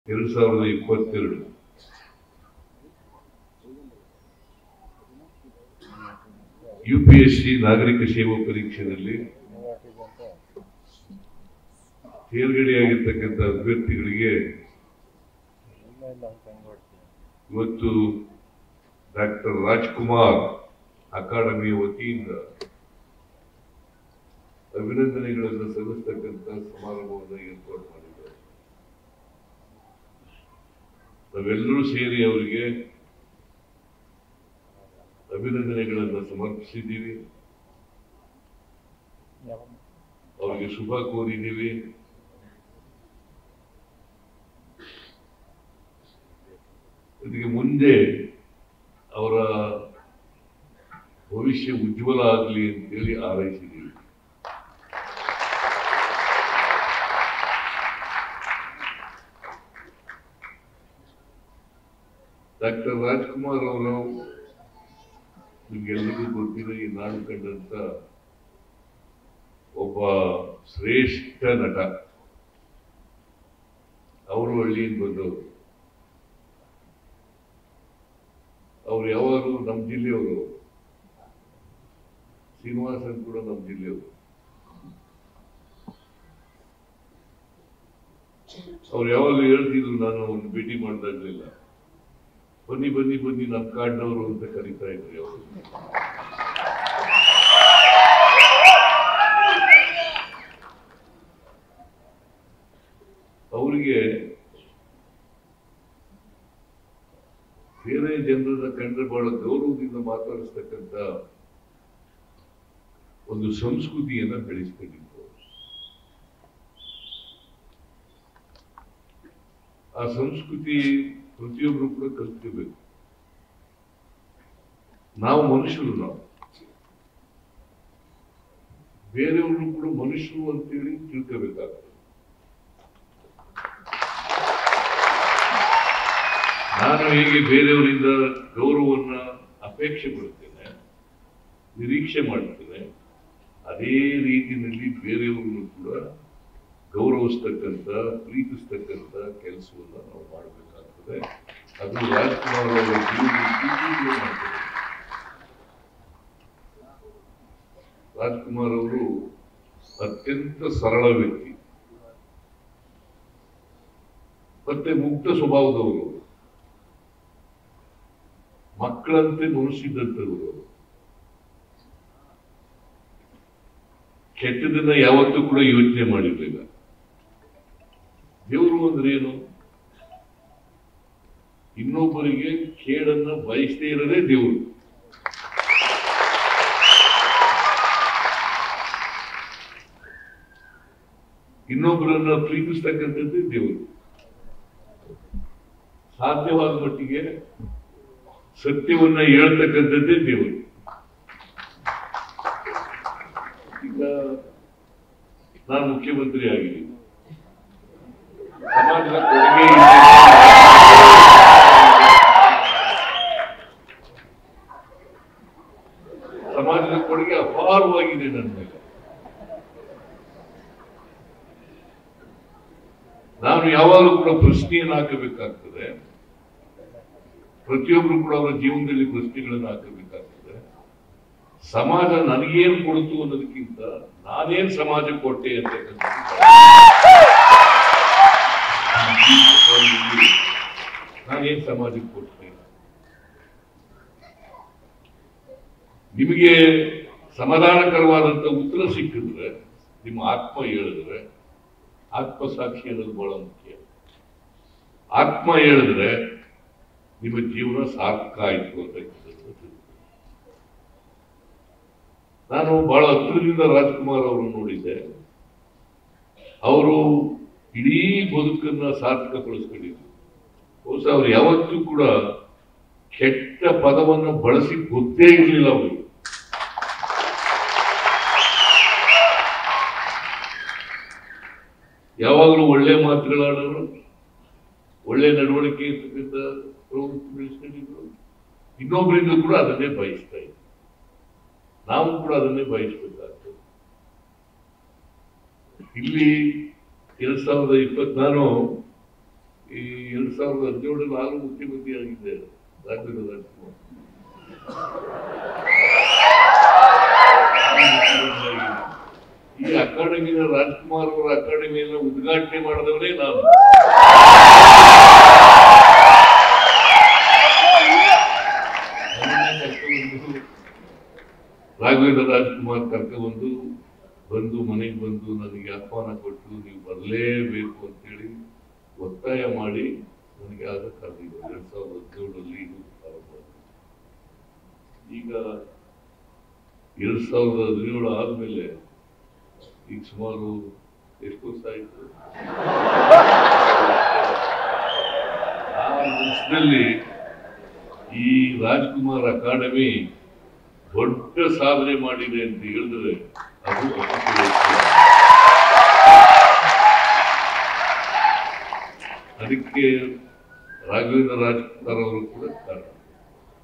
ಎರಡು ಸಾವಿರದ ಇಪ್ಪತ್ತೆರಡು ಯು ಪಿ ಎಸ್ ಸಿ ನಾಗರಿಕ ಸೇವಾ ಪರೀಕ್ಷೆಯಲ್ಲಿ ತೇರ್ಗಡೆಯಾಗಿರ್ತಕ್ಕಂಥ ಅಭ್ಯರ್ಥಿಗಳಿಗೆ ಇವತ್ತು ಡಾಕ್ಟರ್ ರಾಜ್ಕುಮಾರ್ ಅಕಾಡೆಮಿಯ ವತಿಯಿಂದ ಅಭಿನಂದನೆಗಳನ್ನು ಸಲ್ಲಿಸ್ತಕ್ಕಂಥ ಸಮಾರಂಭವನ್ನು ಏರ್ಪಾಡು ಮಾಡಿದ್ದಾರೆ ನಾವೆಲ್ಲರೂ ಸೇರಿ ಅವರಿಗೆ ಅಭಿನಂದನೆಗಳನ್ನು ಸಮರ್ಪಿಸಿದ್ದೀವಿ ಅವರಿಗೆ ಶುಭ ಕೋರಿದ್ದೀವಿ ಇದಕ್ಕೆ ಮುಂದೆ ಅವರ ಭವಿಷ್ಯ ಉಜ್ವಲ ಆಗಲಿ ಅಂತೇಳಿ ಹಾರೈಸಿದ್ದೀವಿ ಡಾಕ್ಟರ್ ರಾಜ್ಕುಮಾರ್ ಅವರು ನಿಮ್ಗೆಲ್ಲರಿಗೂ ಗೊತ್ತಿದೆ ಈ ನಾಡು ಕಂಡಂತ ಒಬ್ಬ ಶ್ರೇಷ್ಠ ನಟ ಅವರು ಹಳ್ಳಿಯಿಂದ ಬಂದವರು ಅವ್ರು ಯಾವಾಗಲೂ ನಮ್ಮ ಜಿಲ್ಲೆಯವರು ಶ್ರೀನಿವಾಸನ್ ಕೂಡ ನಮ್ಮ ಜಿಲ್ಲೆಯವರು ಅವ್ರು ಯಾವಾಗಲೂ ಹೇಳ್ತಿದ್ರು ನಾನು ಅವ್ರನ್ನ ಭೇಟಿ ಮಾಡ್ದಾಗ್ಲಿಲ್ಲ ಬನ್ನಿ ಬನ್ನಿ ಬನ್ನಿ ನಮ್ಮ ಕಾಡ್ನವರು ಅಂತ ಕರೀತಾ ಇದ್ರಿ ಅವರು ಅವರಿಗೆ ಬೇರೆ ಜನರನ್ನ ಕಂಡ್ರೆ ಬಹಳ ಗೌರವದಿಂದ ಮಾತಾಡಿಸ್ತಕ್ಕಂಥ ಒಂದು ಸಂಸ್ಕೃತಿಯನ್ನ ಬೆಳೆಸ್ಕೊಂಡಿದ್ರು ಆ ಸಂಸ್ಕೃತಿ ಪ್ರತಿಯೊಬ್ಬರು ಕೂಡ ಕಲ್ತ್ಕೋಬೇಕು ನಾವು ಮನುಷ್ಯರು ನಾವು ಬೇರೆಯವರು ಕೂಡ ಮನುಷ್ಯರು ಅಂತೇಳಿ ತಿಳ್ಕೋಬೇಕಾಗ್ತದೆ ನಾನು ಹೇಗೆ ಬೇರೆಯವರಿಂದ ಗೌರವವನ್ನ ಅಪೇಕ್ಷೆ ಪಡ್ತೇನೆ ನಿರೀಕ್ಷೆ ಮಾಡ್ತೇನೆ ಅದೇ ರೀತಿಯಲ್ಲಿ ಬೇರೆಯವ್ರನ್ನು ಕೂಡ ಗೌರವಿಸ್ತಕ್ಕಂಥ ಪ್ರೀತಿಸ್ತಕ್ಕಂಥ ಕೆಲಸವನ್ನ ನಾವು ಮಾಡಬೇಕಾಗ್ತದೆ ಅದು ರಾಜ್ಕುಮಾರ್ ಅವರ ಜೀವನದಲ್ಲಿ ಈಗಲೂ ಮಾಡ್ತಾರೆ ರಾಜ್ಕುಮಾರ್ ಅವರು ಅತ್ಯಂತ ಸರಳ ವ್ಯಕ್ತಿ ಮತ್ತೆ ಮುಕ್ತ ಸ್ವಭಾವದವರು ಮಕ್ಕಳಂತೆ ಮನಸ್ಸಿದ್ದಂಥವರು ಕೆಟ್ಟದನ್ನ ಯಾವತ್ತೂ ಕೂಡ ಯೋಚನೆ ಮಾಡಿರ್ಲಿಲ್ಲ ದೇವರು ಅಂದ್ರೆ ಏನು ಇನ್ನೊಬ್ಬರಿಗೆ ಕೇಡನ್ನ ಬಯಸದೇ ಇರೋದೇ ದೇವರು ಇನ್ನೊಬ್ಬರನ್ನ ಪ್ರೀತಿಸ್ತಕ್ಕಂಥದ್ದೇ ದೇವರು ಸಾಧ್ಯವಾದ ಮಟ್ಟಿಗೆ ಸತ್ಯವನ್ನ ಹೇಳ್ತಕ್ಕಂಥದ್ದೇ ದೇವರು ಈಗ ನಾನು ಮುಖ್ಯಮಂತ್ರಿ ಆಗಿದ್ದೀನಿ ಸಮಾಜದ ಕೊಡುಗೆ ಸಮಾಜದ ಕೊಡುಗೆ ಅಪಾರವಾಗಿದೆ ನನ್ನ ಮೇಲೆ ನಾನು ಯಾವಾಗಲೂ ಕೂಡ ಪ್ರಶ್ನೆಯನ್ನು ಹಾಕಬೇಕಾಗ್ತದೆ ಪ್ರತಿಯೊಬ್ಬರು ಕೂಡ ಅವರ ಜೀವನದಲ್ಲಿ ಪ್ರಶ್ನೆಗಳನ್ನು ಹಾಕಬೇಕಾಗ್ತದೆ ಸಮಾಜ ನನಗೇನು ಕೊಡ್ತು ಅನ್ನೋದಕ್ಕಿಂತ ನಾನೇನ್ ಸಮಾಜ ಕೊಟ್ಟೆ ಅಂತಕ್ಕಂಥದ್ದು ನಾನೇನ್ ಸಮಾಜಕ್ಕೆ ಕೊಟ್ಟೆ ನಿಮಗೆ ಸಮಾಧಾನಕರವಾದಂತ ಉತ್ತರ ಸಿಕ್ಕಿದ್ರೆ ನಿಮ್ಮ ಆತ್ಮ ಹೇಳಿದ್ರೆ ಆತ್ಮಸಾಕ್ಷಿ ಅನ್ನೋದು ಬಹಳ ಮುಖ್ಯ ಆತ್ಮ ಹೇಳಿದ್ರೆ ನಿಮ್ಮ ಜೀವನ ಸಾರ್ಥಕ ಆಯ್ತು ಅಂತ ನಾನು ಬಹಳ ಹತ್ತಿರದಿಂದ ರಾಜ್ಕುಮಾರ್ ಅವರನ್ನು ನೋಡಿದ್ದೆ ಅವರು ಇಡೀ ಬದುಕನ್ನ ಸಾರ್ಥಕಗೊಳಿಸ್ಕೊಂಡಿದ್ರು ಬಹುಶಃ ಅವ್ರು ಯಾವತ್ತೂ ಕೂಡ ಕೆಟ್ಟ ಪದವನ್ನು ಬಳಸಿ ಗೊತ್ತೇ ಇರಲಿಲ್ಲ ಅವರು ಯಾವಾಗಲೂ ಒಳ್ಳೆ ಮಾತುಗಳಾಡೋರು ಒಳ್ಳೆ ನಡವಳಿಕೆ ಇರ್ತಕ್ಕಂಥ ಪ್ರವೃತ್ತಿ ಬೆಳೆಸ್ಕೊಂಡಿದ್ರು ಇನ್ನೊಬ್ಬರಿಂದ ಕೂಡ ಅದನ್ನೇ ಬಯಸ್ತಾ ಇದ್ರು ನಾವು ಕೂಡ ಅದನ್ನೇ ಬಯಸ್ಬೇಕಾಗ್ತದೆ ಇಲ್ಲಿ ಎರಡ್ ಸಾವಿರದ ಇಪ್ಪತ್ನಾರು ಈ ಎರಡ್ ಸಾವಿರದ ಹದಿನೇಳರಲ್ಲಿ ನಾನು ಮುಖ್ಯಮಂತ್ರಿ ಆಗಿದ್ದೆ ರಾಘವೇಂದ್ರ ರಾಜ್ಕುಮಾರ್ ಈ ಅಕಾಡೆಮಿನ ರಾಜ್ಕುಮಾರ್ ಅವರ ಅಕಾಡೆಮಿಯನ್ನು ಉದ್ಘಾಟನೆ ಮಾಡಿದವನೇ ನಾನು ನನ್ನನ್ನೇ ಕರ್ಕೊಂಡ್ಬಂದು ರಾಘವೇಂದ್ರ ರಾಜ್ಕುಮಾರ್ ಕರ್ಕೊಂಡ್ಬಂದು ಬಂದು ಮನೆಗೆ ಬಂದು ನನಗೆ ಆಹ್ವಾನ ಕೊಟ್ಟು ನೀವು ಬರಲೇಬೇಕು ಅಂತೇಳಿ ಒತ್ತಾಯ ಮಾಡಿ ನನಗೆ ಆಗ ಕರೆದಿದ್ದು ಎರಡ್ ಸಾವಿರದ ಹದಿನೇಳರಲ್ಲಿ ಇದು ಪ್ರಾರಂಭ ಆಯ್ತು. ಈಗ ಎರಡ್ ಸಾವಿರದ ಹದಿನೇಳು ಆದ್ಮೇಲೆ ಈಗ ಸುಮಾರು ಎಷ್ಟು ವರ್ಷ ಆಯ್ತು ಆ ವರ್ಷದಲ್ಲಿ ಈ ರಾಜ್ಕುಮಾರ್ ಅಕಾಡೆಮಿ ದೊಡ್ಡ ಸಾಧನೆ ಮಾಡಿದೆ ಅಂತ ಹೇಳಿದ್ರೆ ಅದು ಅತಿಶಯೋಕ್ತಿ. ಅದಕ್ಕೆ ರಾಘವೇಂದ್ರ ರಾಜ್ಕುಮಾರ್ ಅವರು ಕೂಡ ಕಾರಣ